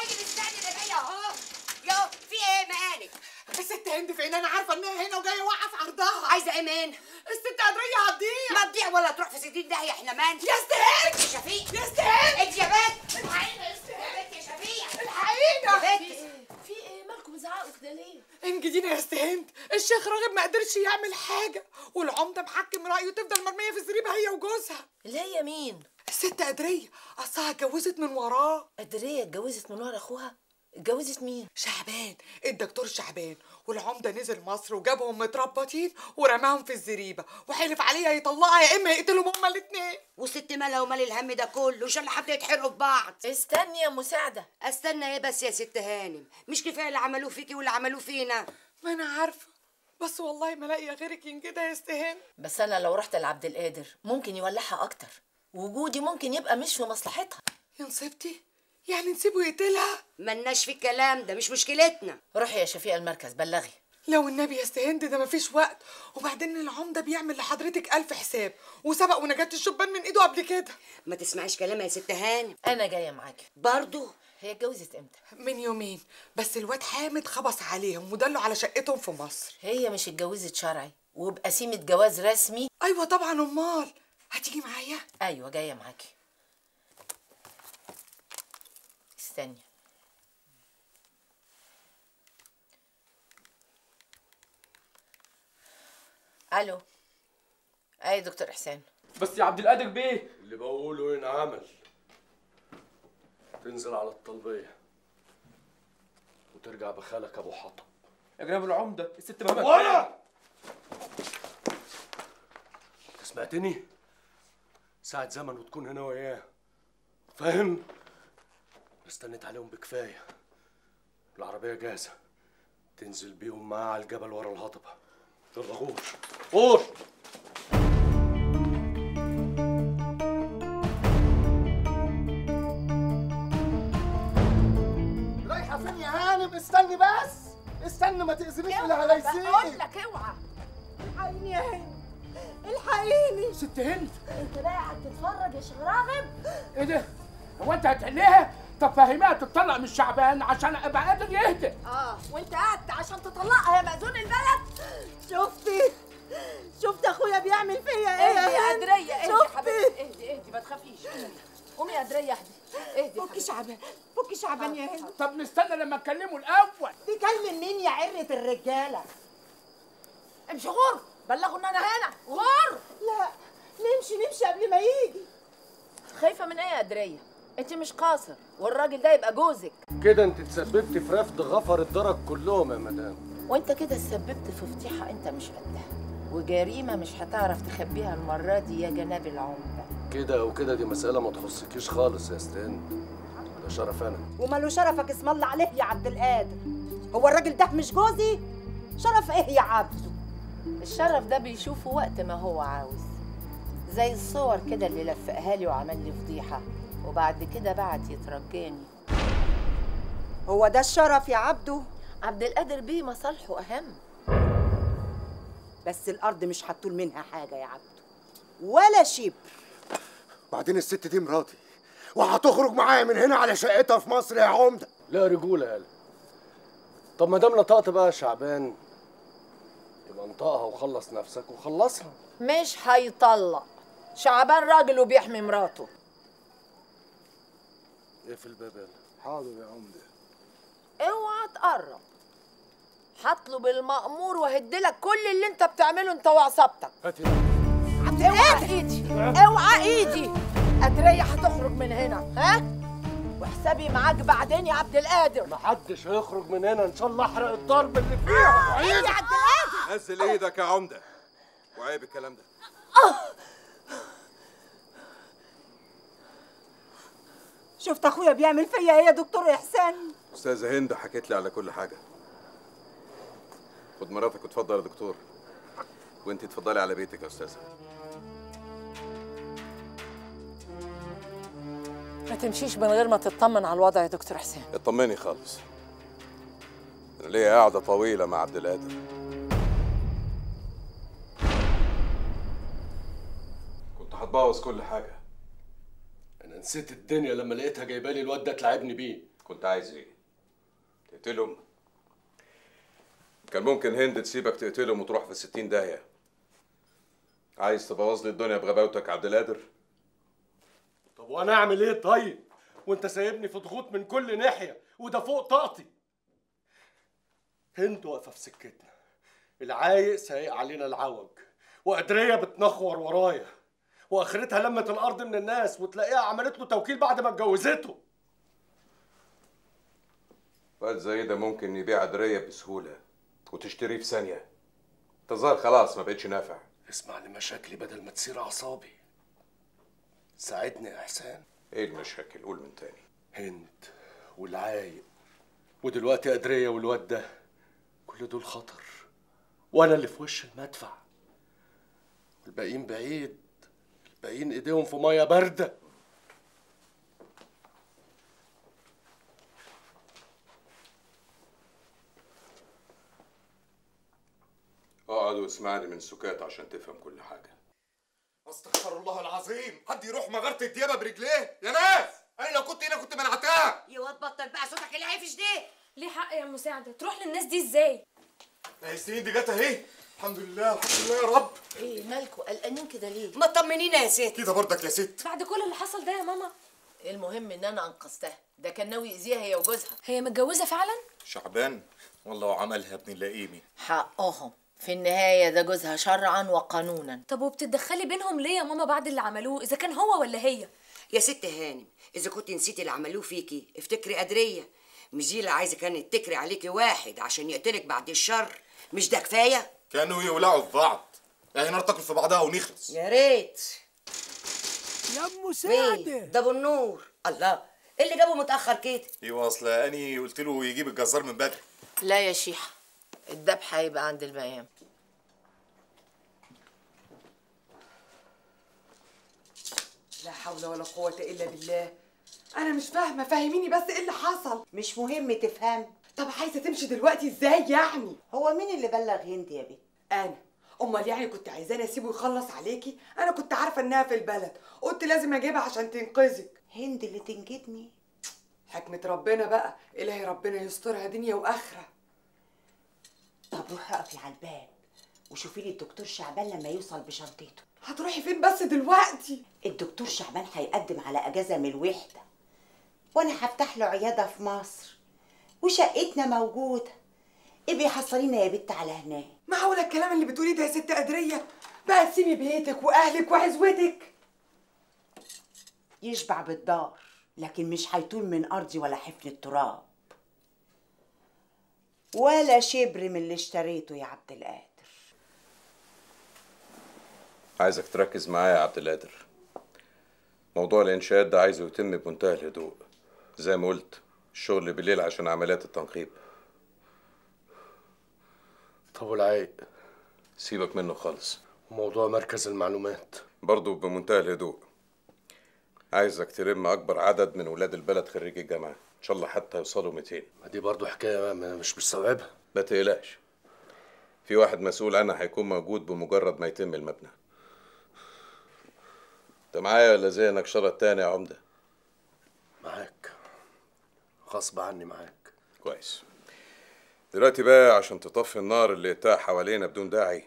طيب استني ده جايه اهو يو في ايه مالك الست هند فين انا عارفه انها هنا وجايه واقف عرضها عايزه ايه من الست قدريه هتضيع ما تضيع ولا تروح في ستين داهيه احنا مان يا ست هند انت يا شفيق يا ست هند انت يا بنت الحقيقه يا ست هند يا شفيق الحقيقه يا بنت في ايه مالكم بتزعقوا كده ليه؟ انجدينا يا ست هند الشيخ راغب ما قدرش يعمل حاجه والعمده محكم رايه تفضل مرميه في الزريبه هي وجوزها اللي هي مين؟ الست قدريه اصلها اتجوزت من وراه قدرية اتجوزت من ورا اخوها؟ اتجوزت مين؟ شعبان الدكتور شعبان والعمده نزل مصر وجابهم متربطين ورماهم في الزريبه وحلف عليها يطلقها يا اما يقتلهم هما الاتنين وست مالها ومال الهم ده كله ان شاء الله حتى يتحرقوا في بعض استني يا مساعدة استنى ايه بس يا ست هانم مش كفايه اللي عملوه فيكي واللي عملوه فينا ما انا عارفه بس والله ما لاقيه غيرك ينجدها يا ست هند بس انا لو رحت لعبد القادر ممكن يولعها اكتر وجودي ممكن يبقى مش في مصلحتها يا نصيبتي يعني نسيبه يقتلها ملناش في الكلام ده مش مشكلتنا روحي يا شفيقة المركز بلغي لو النبي يا ست هند ده مفيش وقت وبعدين العمده بيعمل لحضرتك الف حساب وسبق ونجاة الشبان من ايده قبل كده ما تسمعيش كلامها يا ست هانم انا جاية معاكي برضو هي اتجوزت امتى؟ من يومين بس الواد حامد خبص عليهم ودلوا على شقتهم في مصر هي مش اتجوزت شرعي وبقسيمة جواز رسمي ايوه طبعا امال هتيجي معايا ايوه جاية معاكي استني الو اي دكتور احسان بس يا عبد القادر بيه اللي بقوله ينعمل تنزل على الطلبية وترجع بخالك أبو حطب يا جناب العمده الست مهمه ولا أنت سمعتني؟ ساعة زمن وتكون هنا وياه فاهم؟ استنيت عليهم بكفاية العربية جاهزة تنزل بيهم معاه على الجبل ورا الهضبة يلا غور غور رايحة فين يا هانم استني بس استني ما تأذينيش اللي على يسير لك اوعى الحقيني يا هند الحقيني ست هند انت بقى قاعد تتفرج يا شيخ راغب ايه ده؟ هو انت هتحليها؟ طب فهميها تتطلق من شعبان عشان ابقى قادر يهدى. اه وانت قعدت عشان تطلقها يا مأذون البلد شفتي شفت اخويا بيعمل فيا ايه اهدي يا هند؟ قدرية اهدي يا حبيبتي شفتي اهدي اهدي ما تخافيش قومي. قومي يا قدرية اهدي اهدي يا فكي شعبان فكي شعبان يا هند طب نستنى لما اتكلموا الاول. دي كلمة مين يا عرة الرجالة امشي غور بلغوا ان انا هنا غور لا نمشي نمشي قبل ما يجي خايفة من ايه يا قدرية؟ انت مش قاصر والراجل ده يبقى جوزك كده انت تسببتي في رفض غفر الدرج كلهم يا مدام وانت كده تسببت في فضيحة انت مش قدها وجريمة مش هتعرف تخبيها المرة دي يا جناب العمدة كده او كده دي مسألة ما تخصكيش خالص يا ستان ده شرف انا وماله شرفك اسم الله عليه يا عبد القادر هو الراجل ده مش جوزي شرف ايه يا عبده الشرف ده بيشوفه وقت ما هو عاوز زي الصور كده اللي لفقها لي وعمل لي فضيحة وبعد كده بعت يترجاني هو ده الشرف يا عبده عبد القادر بيه مصالحه أهم بس الارض مش هتطول منها حاجه يا عبده ولا شبر بعدين الست دي مراتي وهتخرج معايا من هنا على شقتها في مصر يا عمدة لا رجولة يالا طب ما دام نطقت بقى يا شعبان يبقى انطقها وخلص نفسك وخلصها مش هيطلق شعبان راجل وبيحمي مراته اقفل الباب يالا حاضر يا عمدة اوعى تقرب هطلب المأمور وهدلك كل اللي انت بتعمله انت وعصابتك هاتي اوعى ايدي اوعى ايدي قدرية هتخرج من هنا ها وحسابي معاك بعدين يا عبد القادر محدش هيخرج من هنا ان شاء الله احرق الضرب اللي فيها ايه يا عبد القادر نزل ايدك يا عمده وعيب الكلام ده شفت اخويا بيعمل فيا ايه يا دكتور احسان استاذه هند حكيت لي على كل حاجه خد مراتك واتفضل يا دكتور وانت اتفضلي على بيتك يا استاذه ما تمشيش من غير ما تطمن على الوضع يا دكتور حسين اطمني خالص انا ليا قاعده طويله مع عبد القادر كنت هتبوظ كل حاجه انا نسيت الدنيا لما لقيتها جايبه لي الواد ده تلعبني بيه كنت عايز ايه تقتلهم كان ممكن هند تسيبك تقتلهم وتروح في ستين داهية عايز تبوظ لي الدنيا بغباوتك يا عبد القادر طب وانا اعمل ايه طيب وانت سايبني في ضغوط من كل ناحيه وده فوق طاقتي هند واقفه في سكتنا العايق سايق علينا العوج وقدريه بتنخور ورايا واخرتها لمت الارض من الناس وتلاقيها عملت له توكيل بعد ما اتجوزته واد زي ده ممكن يبيع قدرية بسهولة وتشتريه في ثانية تظهر خلاص ما بقتش نافع اسمع لمشاكلي بدل ما تسير اعصابي ساعدني يا احسان ايه المشاكل قول من تاني هند والعايق ودلوقتي قدريه والواد ده كل دول خطر وانا اللي في وش المدفع والباقيين بعيد الباقيين ايديهم في ميه بارده اقعد واسمعني من سكات عشان تفهم كل حاجة استغفر الله العظيم حد يروح مغارة الديابة برجليه يا ناس انا لو كنت هنا كنت منعتها يا واد بطل بقى صوتك العفش ده ليه حق يا مساعدة تروح للناس دي ازاي اهي السنين دي جت اهي الحمد لله الحمد لله يا رب ايه مالكوا قلقانين كده ليه ما تطمنينا يا ست كده برضك يا ست بعد كل اللي حصل ده يا ماما المهم ان انا انقذتها ده كان ناوي يأذيها هي وجوزها هي متجوزة فعلا شعبان والله عملها ابن اللئيمي حقهم في النهاية ده جوزها شرعا وقانونا طب وبتتدخلي بينهم ليه يا ماما بعد اللي عملوه اذا كان هو ولا هي يا ست هانم اذا كنت نسيتي اللي عملوه فيكي افتكري قدريه مش دي اللي عايزه كانت تكري عليكي واحد عشان يقتلك بعد الشر مش ده كفايه كانوا يولعوا في بعض اهي نار تاكل في بعضها ونخلص يا ريت يا ام فين مساعدة ده ابو النور الله ايه اللي جابه متاخر كده ايوه اصل اني قلت له يجيب الجزار من بدري لا يا شيحة الذبح هيبقى عند المقام لا حول ولا قوة إلا بالله أنا مش فاهمة فهميني بس إيه اللي حصل مش مهم تفهم طب عايزة تمشي دلوقتي إزاي يعني هو مين اللي بلغ هند يا بنت أنا أمال يعني كنت عايزاني أسيبه يخلص عليكي أنا كنت عارفة إنها في البلد قلت لازم أجيبها عشان تنقذك هند اللي تنجدني حكمة ربنا بقى إلهي ربنا يسترها دنيا وآخرة طب روحي اقفي على الباب وشوفي لي الدكتور شعبان لما يوصل بشنطته هتروحي فين بس دلوقتي الدكتور شعبان هيقدم على اجازه من الوحده وانا هفتح له عياده في مصر وشقتنا موجوده ايه بيحصلينا يا بت على هناك معقولة الكلام اللي بتقوليه ده يا ست قدرية بقى تسيبي بيتك وأهلك وعزوتك يشبع بالدار لكن مش هيطول من ارضي ولا حفن التراب ولا شبر من اللي اشتريته يا عبد القادر عايزك تركز معايا يا عبد القادر موضوع الانشاءات ده عايزه يتم بمنتهى الهدوء زي ما قلت الشغل بالليل عشان عمليات التنقيب طب والعايق سيبك منه خالص وموضوع مركز المعلومات برضه بمنتهى الهدوء عايزك تلم اكبر عدد من ولاد البلد خريجي الجامعه ان شاء الله حتى يوصلوا 200 دي برضو حكايه ما مش مستوعبها ما تقلقش في واحد مسؤول عنها هيكون موجود بمجرد ما يتم المبنى انت معايا ولا زينك شرط تاني يا عمده معاك غصب عني معاك كويس دلوقتي بقى عشان تطفي النار اللي اتاح حوالينا بدون داعي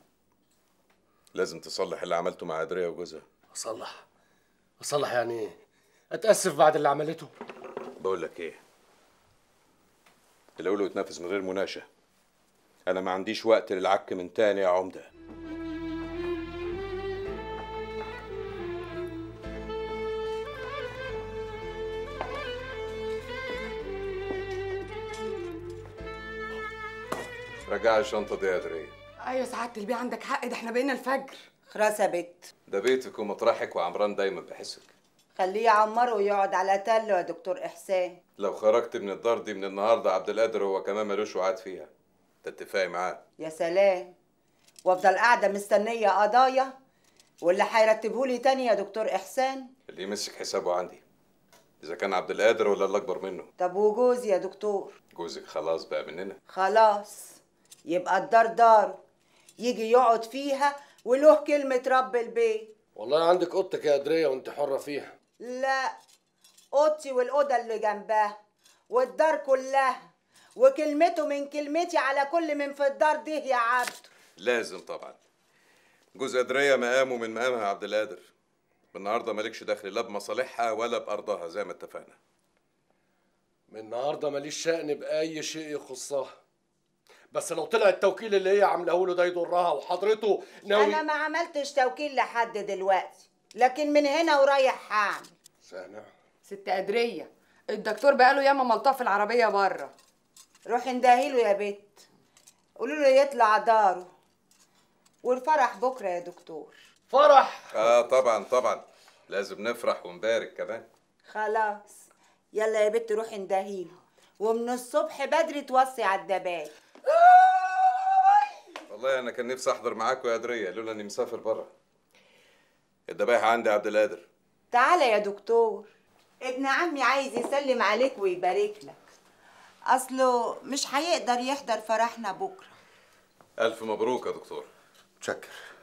لازم تصلح اللي عملته مع ادريه وجوزها اصلح اصلح يعني ايه اتاسف بعد اللي عملته بقول لك ايه اللي اقوله يتنفذ من غير مناقشه انا ما عنديش وقت للعك من تاني يا عمده رجع الشنطه دي يا ادريه أيوة سعادة البيه عندك حق ده إحنا بقينا الفجر خلاص يا بت ده بيتك ومطرحك وعمران دايما بحسك خليه يعمره ويقعد على تله يا دكتور احسان لو خرجت من الدار دي من النهارده عبد القادر هو كمان ملوش وعاد فيها انت اتفاقي معاه يا سلام وافضل قاعده مستنيه قضايا واللي هيرتبهولي تاني يا دكتور احسان اللي يمسك حسابه عندي اذا كان عبد القادر ولا اللي اكبر منه طب وجوزي يا دكتور جوزك خلاص بقى مننا خلاص يبقى الدار داره يجي يقعد فيها وله كلمة رب البيت والله عندك اوضتك يا ادريه وانت حره فيها لا اوضتي والأوضة اللي جنبها والدار كلها وكلمته من كلمتي على كل من في الدار دي يا عبده لازم طبعا جوز قدرية مقامه من مقامها يا عبد القادر النهارده مالكش دخل لا بمصالحها ولا بأرضها زي ما اتفقنا من النهارده ماليش شأن بأي شيء يخصها بس لو طلع التوكيل اللي هي عاملاه له ده يضرها وحضرته ناوي انا ما عملتش توكيل لحد دلوقتي لكن من هنا ورايح هعمل سامع ست قدريه الدكتور بقاله ياما ملطاه في العربيه بره روح اندهيله يا بت قولوا له يطلع داره والفرح بكره يا دكتور فرح اه طبعا طبعا لازم نفرح ونبارك كمان خلاص يلا يا بت روح اندهيله ومن الصبح بدري توصي على الدباب والله انا كان نفسي احضر معاكم يا قدرية لولا اني مسافر بره الذبايح عندي يا عبد القادر تعالى يا دكتور ابن عمي عايز يسلم عليك ويبارك لك اصله مش هيقدر يحضر فرحنا بكره الف مبروك يا دكتور متشكر